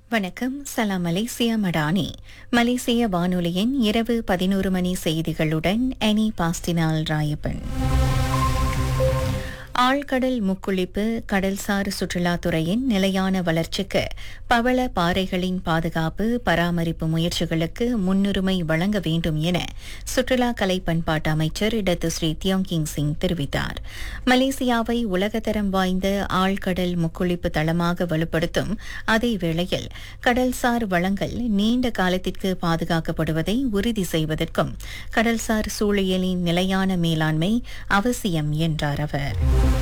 வணக்கம் சலாம் மலேசியா மடானி மலேசிய வானொலியின் இரவு பதினோரு மணி செய்திகளுடன் எனி பாஸ்டினால் ராயப்பன் ஆழ்கடல் முக்குளிப்பு கடல்சார் சுற்றுலாத்துறையின் நிலையான வளர்ச்சிக்கு பவள பாறைகளின் பாதுகாப்பு பராமரிப்பு முயற்சிகளுக்கு முன்னுரிமை வழங்க வேண்டும் என சுற்றுலா கலை பண்பாட்டு அமைச்சர் இடத்து ஸ்ரீ தியோங்கிங் சிங் தெரிவித்தார் மலேசியாவை உலகத்தரம் வாய்ந்த ஆழ்கடல் முக்குளிப்பு தளமாக வலுப்படுத்தும் அதே வேளையில் கடல்சார் வளங்கள் நீண்ட காலத்திற்கு பாதுகாக்கப்படுவதை உறுதி செய்வதற்கும் கடல்சார் சூழியலின் நிலையான மேலாண்மை அவசியம் என்றார் அவர்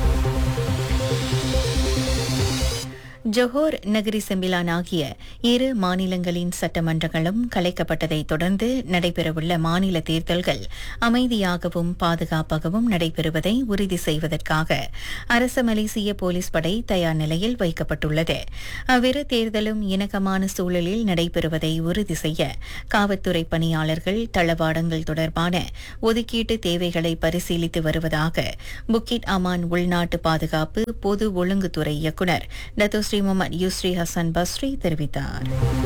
ஜொஹோர் நகரி செம்பிலான் ஆகிய இரு மாநிலங்களின் சட்டமன்றங்களும் கலைக்கப்பட்டதை தொடர்ந்து நடைபெறவுள்ள மாநில தேர்தல்கள் அமைதியாகவும் பாதுகாப்பாகவும் நடைபெறுவதை உறுதி செய்வதற்காக அரச மலேசிய போலீஸ் படை தயார் நிலையில் வைக்கப்பட்டுள்ளது அவ்விரு தேர்தலும் இணக்கமான சூழலில் நடைபெறுவதை உறுதி செய்ய காவல்துறை பணியாளர்கள் தளவாடங்கள் தொடர்பான ஒதுக்கீட்டு தேவைகளை பரிசீலித்து வருவதாக புக்கிட் அமான் உள்நாட்டு பாதுகாப்பு பொது ஒழுங்குத்துறை இயக்குநர் Datuk Seri Muhammad Yusri Hassan Basri தெரிவித்தார்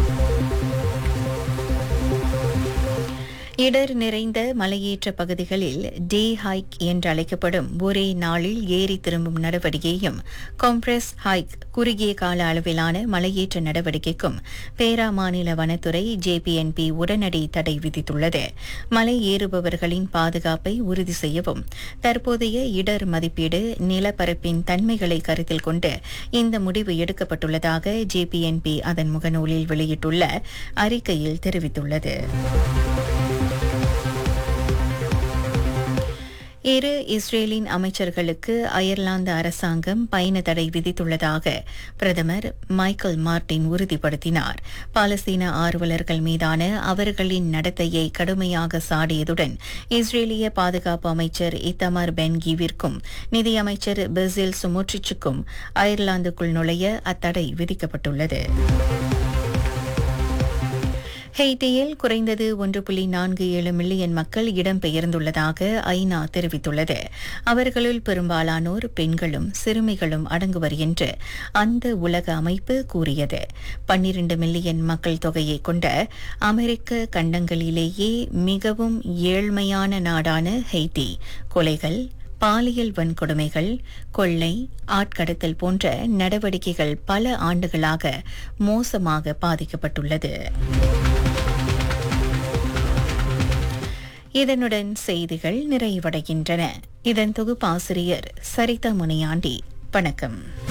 இடர் நிறைந்த மலையேற்ற பகுதிகளில் டே ஹைக் என்று அழைக்கப்படும் ஒரே நாளில் ஏறி திரும்பும் நடவடிக்கையும் காம்ப்ரஸ் ஹைக் குறுகிய கால அளவிலான மலையேற்ற நடவடிக்கைக்கும் பேரா மாநில வனத்துறை ஜேபிஎன்பி உடனடி தடை விதித்துள்ளது மலை ஏறுபவர்களின் பாதுகாப்பை உறுதி செய்யவும் தற்போதைய இடர் மதிப்பீடு நிலப்பரப்பின் தன்மைகளை கருத்தில் கொண்டு இந்த முடிவு எடுக்கப்பட்டுள்ளதாக ஜேபிஎன்பி அதன் முகநூலில் வெளியிட்டுள்ள அறிக்கையில் தெரிவித்துள்ளது இரு இஸ்ரேலின் அமைச்சர்களுக்கு அயர்லாந்து அரசாங்கம் பயண தடை விதித்துள்ளதாக பிரதமர் மைக்கேல் மார்டின் உறுதிப்படுத்தினார் பாலஸ்தீன ஆர்வலர்கள் மீதான அவர்களின் நடத்தையை கடுமையாக சாடியதுடன் இஸ்ரேலிய பாதுகாப்பு அமைச்சர் இத்தமர் பென் கீவிற்கும் நிதியமைச்சர் பெசில் சுமோட்ரிச்சுக்கும் அயர்லாந்துக்குள் நுழைய அத்தடை விதிக்கப்பட்டுள்ளது ஹெய்டியில் குறைந்தது ஒன்று புள்ளி நான்கு ஏழு மில்லியன் மக்கள் இடம்பெயர்ந்துள்ளதாக ஐநா தெரிவித்துள்ளது அவர்களுள் பெரும்பாலானோர் பெண்களும் சிறுமிகளும் அடங்குவர் என்று அந்த உலக அமைப்பு கூறியது பன்னிரண்டு மில்லியன் மக்கள் தொகையை கொண்ட அமெரிக்க கண்டங்களிலேயே மிகவும் ஏழ்மையான நாடான ஹெய்டி கொலைகள் பாலியல் வன்கொடுமைகள் கொள்ளை ஆட்கடத்தல் போன்ற நடவடிக்கைகள் பல ஆண்டுகளாக மோசமாக பாதிக்கப்பட்டுள்ளது இதனுடன் செய்திகள் நிறைவடைகின்றன இதன் தொகுப்பாசிரியர் சரிதா முனியாண்டி வணக்கம்